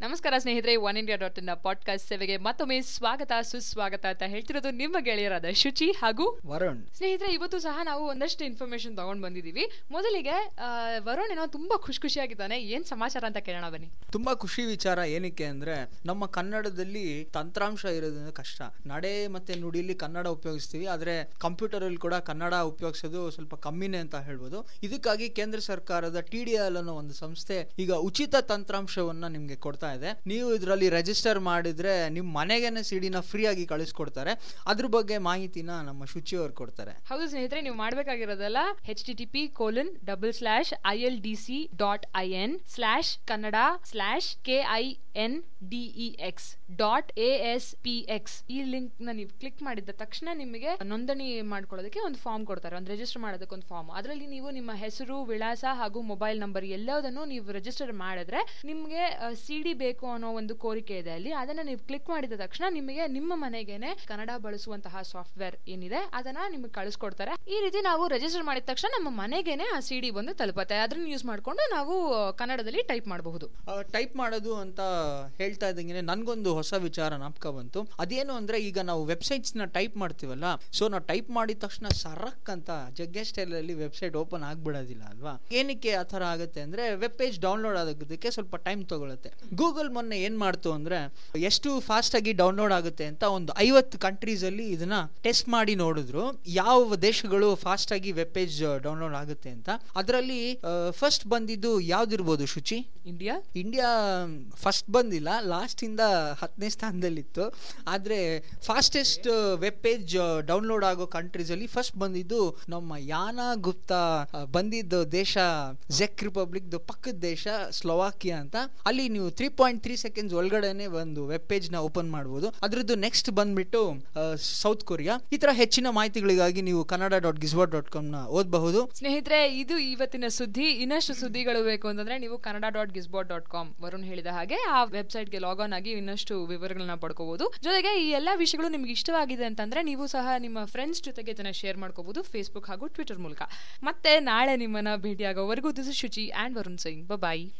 ನಮಸ್ಕಾರ ಸ್ನೇಹಿತರೆ one India dot in podcast ಸೇವೆಗೆ ಮತ್ತೊಮ್ಮೆ ಸ್ವಾಗತ ಸುಸ್ವಾಗತ ಅಂತ ಹೇಳ್ತಿರೋದು ನಿಮ್ಮ ಗೆಳೆಯರಾದ ಶುಚಿ ಹಾಗೂ ವರುಣ್ ಸ್ನೇಹಿತರೆ ಇವತ್ತು ಸಹ ನಾವು ಒಂದಷ್ಟು ಇನ್ಫಾರ್ಮೇಶನ್ ತಗೊಂಡ್ ಬಂದಿದೀವಿ ಮೊದಲಿಗೆ ಆ, ವರುಣ್ ಏನೋ ತುಂಬಾ ಖುಷಿ ಖುಷಿಯಾಗಿದ್ದಾನೆ ಏನ್ ಸಮಾಚಾರ ಅಂತ ಕೇಳೋಣ ಬನ್ನಿ ತುಂಬಾ ಖುಷಿ ವಿಚಾರ ಏನಕ್ಕೆ ಅಂದ್ರೆ ನಮ್ಮ ಕನ್ನಡದಲ್ಲಿ ತಂತ್ರಾಂಶ ಇರೋದ್ರಿಂದ ಕಷ್ಟ ನಡೆ ಮತ್ತೆ ನುಡಿಲಿ ಕನ್ನಡ ಉಪಯೋಗಿಸ್ತೀವಿ ಆದ್ರೆ ಕಂಪ್ಯೂಟರ್ ಅಲ್ಲಿ ಕೂಡ ಕನ್ನಡ ಉಪಯೋಗಿಸೋದು ಸ್ವಲ್ಪ ಕಮ್ಮಿನೇ ಅಂತ ಹೇಳ್ಬೋದು ಇದಕ್ಕಾಗಿ ಕೇಂದ್ರ ಸರ್ಕಾರದ ಟಿ ಡಿ ಎಲ್ ಅನ್ನೋ ಒಂದು ಸಂಸ್ಥೆ ಈಗ ಉಚಿತ ತಂತ್ರಾಂಶವನ್ನ ನಿಮ್ಗೆ ಕೊಡ್ತಾ ಇದೆ ನೀವು ಇದರಲ್ಲಿ ರಿಜಿಸ್ಟರ್ ಮಾಡಿದ್ರೆ ನಿಮ್ ಮನೆಗೇನೆ ಸಿಡಿನ ಫ್ರೀ ಆಗಿ ಕಳಿಸ್ಕೊಡ್ತಾರೆ ಅದ್ರ ಬಗ್ಗೆ ಮಾಹಿತಿನ ನಮ್ಮ ಶುಚಿ ಅವ್ರು ಕೊಡ್ತಾರೆ ಹೌದು ಸ್ನೇಹಿತರೆ ನೀವು ಮಾಡ್ಬೇಕಾಗಿರೋದಲ್ಲ H T T P colon double slash I L D C dot I N slash Kannada slash K I N D E X dot A S P X ಈ ಲಿಂಕ್ ನ ನೀವು ಕ್ಲಿಕ್ ಮಾಡಿದ ತಕ್ಷಣ ನಿಮಗೆ ನೋಂದಣಿ ಮಾಡ್ಕೊಳ್ಳೋದಕ್ಕೆ ಒಂದು ಫಾರ್ಮ್ ಕೊಡ್ತಾರೆ ಒಂದು ರಿಜಿಸ್ಟರ್ ಮಾಡೋದಕ್ಕೆ ಒಂದು ಫಾರ್ಮ್ ಅದರಲ್ಲಿ ನೀವು ನಿಮ್ಮ ಹೆಸರು ವಿಳಾಸ ಹಾಗೂ ಮೊಬೈಲ್ ನಂಬರ್ ಎಲ್ಲದನ್ನು ನೀವು ರಿಜಿಸ್ಟರ್ ಮಾಡಿದ್ರೆ ನಿಮಗೆ ಸಿ ಡಿ ಬೇಕು ಅನ್ನೋ ಒಂದು ಕೋರಿಕೆ ಇದೆ ಅಲ್ಲಿ ಅದನ್ನ ನೀವು ಕ್ಲಿಕ್ ಮಾಡಿದ ತಕ್ಷಣ ನಿಮಗೆ ನಿಮ್ಮ ಮನೆಗೇನೆ ಕನ್ನಡ ಬಳಸುವಂತಹ ಸಾಫ್ಟ್ವೇರ್ ಏನಿದೆ ಅದನ್ನ ನಿಮಗೆ ಕಳಿಸ್ಕೊಡ್ತಾರೆ ಈ ರೀತಿ ನಾವು ರಿಜಿಸ್ಟರ್ ಮಾಡಿದ ತಕ್ಷಣ ನಮ್ಮ ಮನೆಗೇನೆ ಆ ಸಿ ಡಿ ಬಂದು ತಲುಪತ್ತೆ ಅದನ್ನ ಯೂಸ್ ಮಾಡ್ಕೊಂಡು ನಾವು ಆ, ಕನ್ನಡದಲ್ಲಿ ಟೈಪ್ ಮಾಡಬಹುದು ಟೈಪ್ ಮಾಡೋದು ಅಂತ ಹೇಳ್ತಾ ಇದ್ದಂಗೆ ನನ್ಗೊಂದು ಹೊಸ ವಿಚಾರ ನಾಪಕ ಬಂತು ಅದೇನು ಅಂದ್ರೆ ಈಗ ನಾವು ವೆಬ್ಸೈಟ್ಸ್ ನ ಟೈಪ್ ಮಾಡ್ತೀವಲ್ಲ ಸೊ ನಾವು ಟೈಪ್ ಮಾಡಿದ ತಕ್ಷಣ ಸರಕ್ ಅಂತ ಜಗ್ಗೆ ಸ್ಟೈಲ್ ಅಲ್ಲಿ ವೆಬ್ಸೈಟ್ ಓಪನ್ ಆಗ್ಬಿಡೋದಿಲ್ಲ ಅಲ್ವಾ ಏನಕ್ಕೆ ಆ ತರ ಆಗುತ್ತೆ ಅಂದ್ರೆ ವೆಬ್ ಪೇಜ್ ಡೌನ್ಲೋಡ್ ಆಗೋದಕ್ಕೆ ಸ್ವಲ್ಪ ಟೈಮ್ ತಗೊಳುತ್ತೆ ಗೂಗಲ್ ಮೊನ್ನೆ ಏನ್ ಮಾಡ್ತು ಅಂದ್ರೆ ಎಷ್ಟು ಫಾಸ್ಟ್ ಆಗಿ ಡೌನ್ಲೋಡ್ ಆಗುತ್ತೆ ಅಂತ ಒಂದು ಐವತ್ತು ಕಂಟ್ರೀಸ್ ಅಲ್ಲಿ ಇದನ್ನ ಟೆಸ್ಟ್ ಮಾಡಿ ನೋಡಿದ್ರು ಯಾವ ದೇಶಗಳು ಫಾಸ್ಟ್ ಆಗಿ ವೆಬ್ ಪೇಜ್ ಡೌನ್ಲೋಡ್ ಆಗುತ್ತೆ ಅಂತ ಅದರಲ್ಲಿ ಫಸ್ಟ್ ಬಂದಿದ್ದು ಯಾವ್ದಿರ್ಬೋದು ಶುಚಿ ಇಂಡಿಯಾ ಇಂಡಿಯಾ ಫಸ್ಟ್ ಬಂದಿಲ್ಲ ಲಾಸ್ಟ್ ಇಂದ ಹತ್ತನೇ ಸ್ಥಾನದಲ್ಲಿತ್ತು ಆದ್ರೆ ಫಾಸ್ಟೆಸ್ಟ್ ವೆಬ್ ಪೇಜ್ ಡೌನ್ಲೋಡ್ ಆಗೋ ಕಂಟ್ರೀಸ್ ಅಲ್ಲಿ ಫಸ್ಟ್ ಬಂದಿದ್ದು ನಮ್ಮ ಯಾನಾ ಗುಪ್ತಾ ಆ, ಬಂದಿದ್ದು ದೇಶ ಜೆಕ್ ರಿಪಬ್ಲಿಕ್ ಪಕ್ಕದ ದೇಶ ಸ್ಲೋವಾಕಿಯಾ ಅಂತ ಅಲ್ಲಿ ನೀವು ತ್ರೀ ಪಾಯಿಂಟ್ ತ್ರೀ ಸೆಕೆಂಡ್ಸ್ ಒಳಗಡೆನೆ ಒಂದು ವೆಬ್ ಪೇಜ್ ನ ಓಪನ್ ಮಾಡಬಹುದು ಅದ್ರದ್ದು ನೆಕ್ಸ್ಟ್ ಬಂದ್ಬಿಟ್ಟು ಸೌತ್ ಕೊರಿಯಾ ಈ ತರ ಹೆಚ್ಚಿನ ಮಾಹಿತಿಗಳಿಗಾಗಿ ನೀವು ಕನ್ನಡ ಡಾಟ್ ಗಿಸ್ವಾಟ್ ಡಾಟ್ ಕಾಮ್ ನ ಓದಬಹುದು ಸ್ನೇಹಿತರೆ ಇದು ಇವತ್ತಿನ ಸುದ್ದಿ ಇನ್ನಷ್ಟು ಸುದ್ದಿಗಳು ಬೇಕು ಅಂತಂದ್ರೆ ನೀವು Kannada dot Gizbot dot com Varun ಹೇಳಿದ ಹಾಗೆ ಆ ವೆಬ್ಸೈಟ್ಗೆ ಲಾಗ್ ಆನ್ ಆಗಿ ಇನ್ನಷ್ಟು ವಿವರಗಳನ್ನ ಪಡ್ಕೋಬಹುದು ಜೊತೆಗೆ ಈ ಎಲ್ಲಾ ವಿಷಯಗಳು ನಿಮ್ಗೆ ಇಷ್ಟವಾಗಿದೆ ಅಂತಂದ್ರೆ ನೀವು ಸಹ ನಿಮ್ಮ ಫ್ರೆಂಡ್ಸ್ ಜೊತೆಗೆ ಇದನ್ನ ಶೇರ್ ಮಾಡ್ಕೋಬಹುದು ಫೇಸ್ಬುಕ್ ಹಾಗೂ ಟ್ವಿಟರ್ ಮೂಲಕ ಮತ್ತೆ ನಾಳೆ ನಿಮ್ಮನ್ನ ಭೇಟಿಯಾಗೋವರೆಗೂ this Shuchi and Varun Singh bye